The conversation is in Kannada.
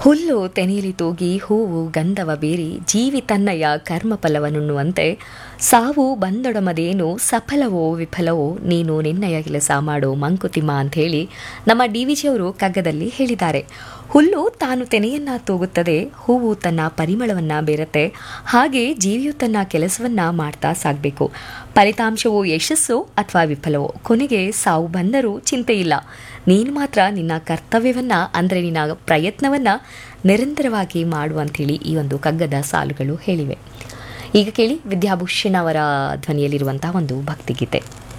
ಹುಲ್ಲು ತೆನೆಯಲಿ ತೂಗಿ ಹೂವು ಗಂಧವ ಬೀರಿ ಜೀವಿ ತನ್ನಯ ಕರ್ಮಫಲವನ್ನುಣ್ಣುವಂತೆ ಸಾವು ಬಂದೊಡಮದೇನು ಸಫಲವೋ ವಿಫಲವೋ ನೀನು ನಿನ್ನಯ ಕೆಲಸ ಮಾಡು ಮಂಕುತಿಮ್ಮ ಅಂತ ಹೇಳಿ ನಮ್ಮ ಡಿ ವಿ ಜಿಯವರು ಕಗ್ಗದಲ್ಲಿ ಹೇಳಿದ್ದಾರೆ ಹುಲ್ಲು ತಾನು ತೆನೆಯನ್ನ ತೂಗುತ್ತದೆ ಹೂವು ತನ್ನ ಪರಿಮಳವನ್ನ ಬೇರುತ್ತೆ ಹಾಗೆ ಜೀವಿಯು ತನ್ನ ಕೆಲಸವನ್ನ ಮಾಡ್ತಾ ಸಾಗಬೇಕು ಫಲಿತಾಂಶವು ಯಶಸ್ಸು ಅಥವಾ ವಿಫಲವೋ ಕೊನೆಗೆ ಸಾವು ಬಂದರೂ ಚಿಂತೆ ಇಲ್ಲ ನೀನು ಮಾತ್ರ ನಿನ್ನ ಕರ್ತವ್ಯವನ್ನ ಅಂದರೆ ನಿನ್ನ ಪ್ರಯತ್ನವನ್ನ ನಿರಂತರವಾಗಿ ಮಾಡುವಂಥೇಳಿ ಈ ಒಂದು ಕಗ್ಗದ ಸಾಲುಗಳು ಹೇಳಿವೆ ಈಗ ಕೇಳಿ ವಿದ್ಯಾಭೂಷಣ್ ಅವರ ಧ್ವನಿಯಲ್ಲಿರುವಂತಹ ಒಂದು ಭಕ್ತಿಗೀತೆ